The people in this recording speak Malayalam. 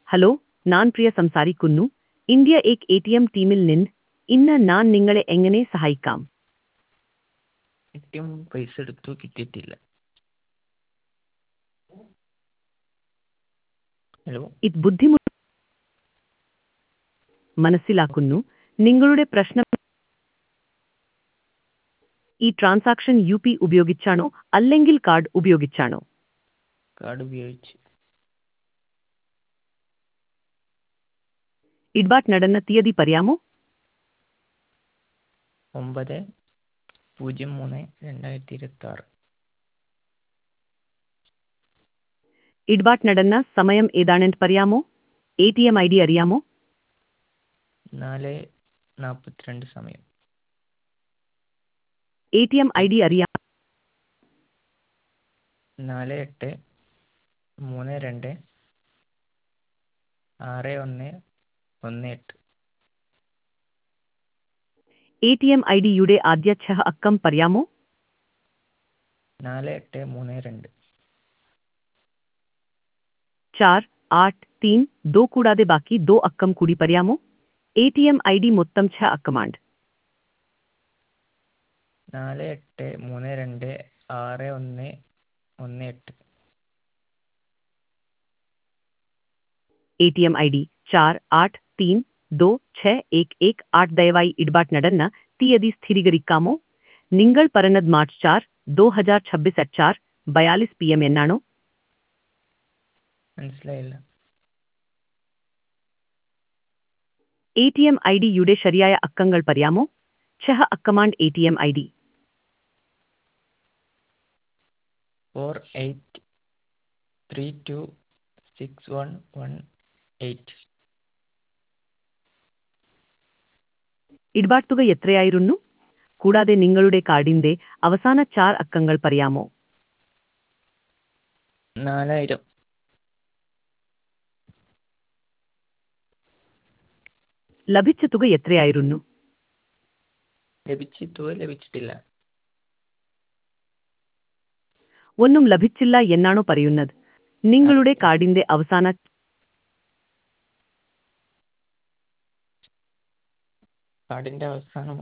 ഹലോ ഞാൻ പ്രിയ സംസാരിക്കുന്നു ഇന്ത്യ എക് എ ടി എം ടീമിൽ നിന്ന് ഇന്ന് ഞാൻ നിങ്ങളെ എങ്ങനെ സഹായിക്കാം ഏറ്റവും പൈസ എടുത്തു കിട്ടിയിട്ടില്ല ഹലോ ഇത് ബുദ്ധിമുട്ട് മനസ്സിലാക്കുന്നു നിങ്ങളുടെ പ്രശ്നം ഈ ട്രാൻസാക്ഷൻ യു പി ഉപയോഗിച്ചാണോ അല്ലെങ്കിൽ കാർഡ് ഉപയോഗിച്ചാണോ കാർഡ് ഉപയോഗിച്ച് ഇഡ്ബാട്ട് നടന്ന തീയതി പറയാമോ ഒമ്പത് പൂജ്യം മൂന്ന് രണ്ടായിരത്തി ഇരുപത്തി ആറ് ഇഡ്ബാട്ട് നടന്ന സമയം ഏതാണെന്ന് പറയാമോ A T M I D അറിയാമോ നാല് നാൽപ്പത്തിരണ്ട് സമയം A T M I D അറിയാം നാല് എട്ട് മൂന്ന് രണ്ട് ആറ് ഒന്ന് ഒന്ന് എട്ട് എ ടി എം ഐ ഡിയുടെ ആദ്യ ഛ അക്കം പറയാമോ നാല് എട്ട് മൂന്ന് രണ്ട് ചാർ ആട്ട് തീൻ ദോ കൂടാതെ ബാക്കി ദോ അക്കം കൂടി പറയാമോ A T M I D മൊത്തം ഛ അക്കമാണ് നാല് എട്ട് മൂന്ന് രണ്ട് ആറ് ഒന്ന് ഒന്ന് എട്ട് A T M I D ചാർ ആട്ട് തീൻ ദോ ഛ ഏക് ഏക് ആട്ട് ദയവായി ഇടപാട് നടന്ന തീയതി സ്ഥിരീകരിക്കാമോ നിങ്ങൾ പറഞ്ഞത് മാർച്ച് ചാർ ദോ ഹജാർ ഛബ്ബിസ് അറ്റ് ചാർ ബയാലിസ് പി എം എന്നാണോ മനസ്സിലായില്ല എ ടി എം ഐ ഡിയുടെ ശരിയായ അക്കങ്ങൾ പറയാമോ ഛഹ അക്കമാണ്ട് A T M I D four eight three two six one one eight ഇടപാട് തുക എത്രയായിരുന്നു കൂടാതെ നിങ്ങളുടെ കാർഡിന്റെ അവസാന ചാർ അക്കങ്ങൾ പറയാമോ നാലായിരം ലഭിച്ച തുക എത്രയായിരുന്നു ലഭിച്ചിട്ടോ ലഭിച്ചിട്ടില്ല ഒന്നും ലഭിച്ചില്ല എന്നാണോ പറയുന്നത് നിങ്ങളുടെ കാർഡിന്റെ അവസാന കാർഡിൻ്റെ അവസാനം